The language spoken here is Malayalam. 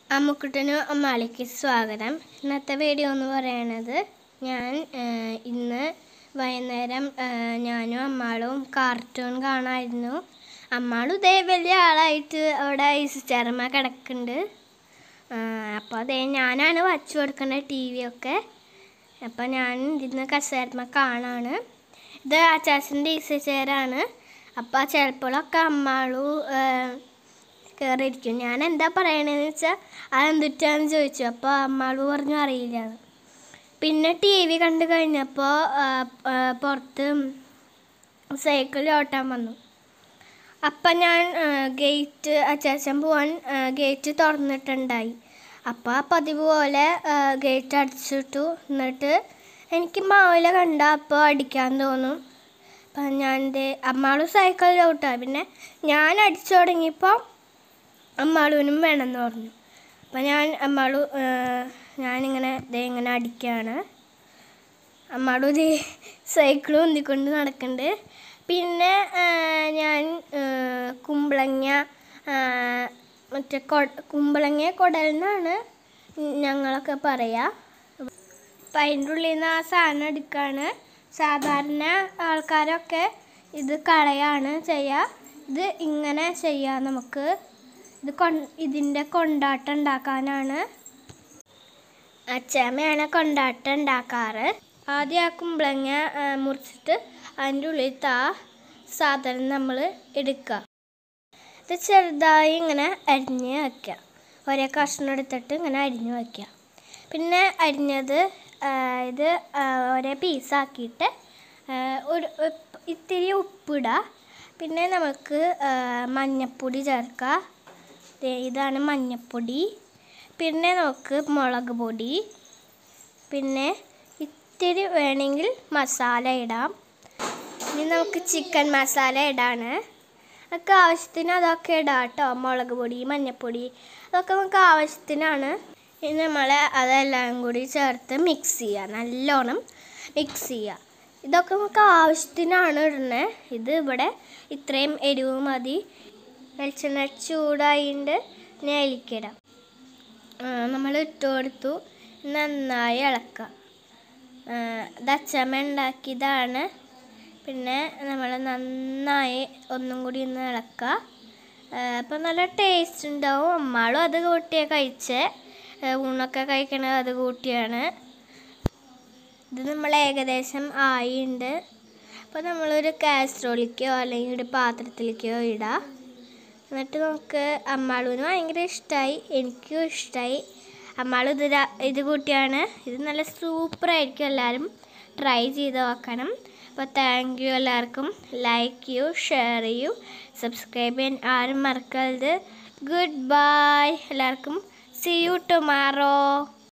അമ്മുക്കുട്ടനും അമ്മാളിക്ക് സ്വാഗതം ഇന്നത്തെ വീഡിയോ എന്ന് പറയണത് ഞാൻ ആ, ഇന്ന് വൈകുന്നേരം ആ, ഞാനും അമ്മാളും കാർട്ടൂൺ കാണാമായിരുന്നു അമ്മാളും ഇതേ വലിയ ആളായിട്ട് അവിടെ ഐസിച്ചാറമ്മ കിടക്കുന്നുണ്ട് അപ്പോൾ അതേ ഞാനാണ് വച്ചു കൊടുക്കുന്ന ടി വി ഒക്കെ അപ്പോൾ ഞാൻ ഇരുന്ന് കസേരമ്മ കാണാണ് ഇത് അച്ചാച്ചൻ്റെ ഈസി ചെയറാണ് അപ്പോൾ ചിലപ്പോഴൊക്കെ അമ്മാളു ആ, കയറിയിരിക്കും ഞാൻ എന്താ പറയണതെന്ന് വെച്ചാൽ അതെന്തുറ്റാന്ന് ചോദിച്ചു അപ്പോൾ അമ്മാള് പറഞ്ഞു അറിയില്ല പിന്നെ ടി വി കണ്ടു കഴിഞ്ഞപ്പോൾ പുറത്ത് സൈക്കിൾ ഓട്ടാൻ വന്നു അപ്പം ഞാൻ ഗേറ്റ് അച്ചാച്ചൻ പോവാൻ ഗേറ്റ് തുറന്നിട്ടുണ്ടായി അപ്പോൾ ആ പതിവ് പോലെ ഗേറ്റ് അടിച്ചിട്ടു എന്നിട്ട് എനിക്ക് മാവില കണ്ട അപ്പോൾ അടിക്കാൻ തോന്നും അപ്പം ഞാൻ ദേ അമ്മാളും സൈക്കിൾ ചവിട്ടാ പിന്നെ ഞാൻ അടിച്ചു തുടങ്ങിയപ്പോൾ അമ്മാളുവിനും വേണമെന്ന് പറഞ്ഞു അപ്പം ഞാൻ അമ്മാളു ആ, ഞാനിങ്ങനെ ദേ ഇങ്ങനെ അടിക്കുകയാണ് അമ്മാളു ദേ സൈക്കിൾ ഉന്തിക്കൊണ്ട് നടക്കുന്നുണ്ട് പിന്നെ ആ, ഞാൻ ആ, കുമ്പളങ്ങ ആ, മറ്റേ കൊ കുമ്പളങ്ങ കുടലെന്നാണ് ഞങ്ങളൊക്കെ പറയുക അപ്പം അതിൻ്റെ ഉള്ളിൽ നിന്ന് ആ സാധനം എടുക്കുകയാണ് സാധാരണ ആൾക്കാരൊക്കെ ഇത് കളയാണ് ചെയ്യുക ഇത് ഇങ്ങനെ ചെയ്യാം നമുക്ക് ഇത് കൊ ഇതിൻ്റെ കൊണ്ടാട്ടം ഉണ്ടാക്കാനാണ് അച്ചാമ്മയാണ് കൊണ്ടാട്ടം ഉണ്ടാക്കാറ് ആദ്യം ആ കുമ്പളങ്ങ ആ, മുറിച്ചിട്ട് അതിൻ്റെ ഉള്ളിൽ ആ സാധനം നമ്മൾ എടുക്കുക ഇത് ചെറുതായി ഇങ്ങനെ അരിഞ്ഞ് വയ്ക്കുക ഒരേ കഷ്ണം എടുത്തിട്ട് ഇങ്ങനെ അരിഞ്ഞ് വയ്ക്കുക പിന്നെ അരിഞ്ഞത് ആ, ഇത് ആ, ഒരേ പീസാക്കിയിട്ട് ആ, ഒരു ഉപ്പ്- ഇത്തിരി ഉപ്പിടുക പിന്നെ നമുക്ക് ആ, മഞ്ഞപ്പൊടി ചേർക്കുക ദേ ഇതാണ് മഞ്ഞപ്പൊടി പിന്നെ നമുക്ക് മുളക് പൊടി പിന്നെ ഇത്തിരി വേണമെങ്കിൽ മസാല ഇടാം ഇനി നമുക്ക് ചിക്കൻ മസാല ഇടാണ് അതൊക്കെ ആവശ്യത്തിന് അതൊക്കെ ഇടാം കേട്ടോ മുളക് പൊടി മഞ്ഞപ്പൊടി അതൊക്കെ നമുക്ക് ആവശ്യത്തിനാണ് ഇനി നമ്മൾ അതെല്ലാം കൂടി ചേർത്ത് മിക്സ് ചെയ്യുക നല്ലോണം മിക്സ് ചെയ്യുക ഇതൊക്കെ നമുക്ക് ആവശ്യത്തിനാണ് ഇടുന്നത് ഇത് ഇവിടെ ഇത്രയും എരിവ് മതി വെളിച്ചെണ്ണ ചൂടായിണ്ട് ഇനി അതിലേക്കിടാം നമ്മൾ ഇട്ട് കൊടുത്തു നന്നായി ഇളക്കുക ആ, ഇത് അച്ചമ്മ ഉണ്ടാക്കിയതാണ് പിന്നെ നമ്മൾ നന്നായി ഒന്നും കൂടി ഒന്ന് ഇളക്കുക അപ്പം നല്ല ടേസ്റ്റ് ഉണ്ടാവും അമ്മാളും അത് കൂട്ടിയാ കഴിച്ചേ ആ, ഊണൊക്കെ കഴിക്കണത് അത് കൂട്ടിയാണ് ഇത് നമ്മൾ ഏകദേശം ആയിണ്ട് അപ്പോൾ നമ്മളൊരു കാസ്ട്രോളിക്കോ അല്ലെങ്കിൽ ഒരു പാത്രത്തിലേക്കോ ഇടാം എന്നിട്ട് നമുക്ക് അമ്മാളൂന് ഭയങ്കര ഇഷ്ടമായി എനിക്കും ഇഷ്ടമായി അമ്മാളും ഇത് രാ- ഇത് കൂട്ടിയാണ് ഇത് നല്ല സൂപ്പറായിരിക്കും എല്ലാവരും ട്രൈ ചെയ്ത് നോക്കണം അപ്പോൾ താങ്ക് യു എല്ലാവർക്കും ലൈക്ക് ചെയ്യൂ ഷെയർ ചെയ്യൂ സബ്സ്ക്രൈബ് ചെയ്യാൻ ആരും മറക്കരുത് ഗുഡ് ബൈ എല്ലാവർക്കും സി യു ടുമാറോ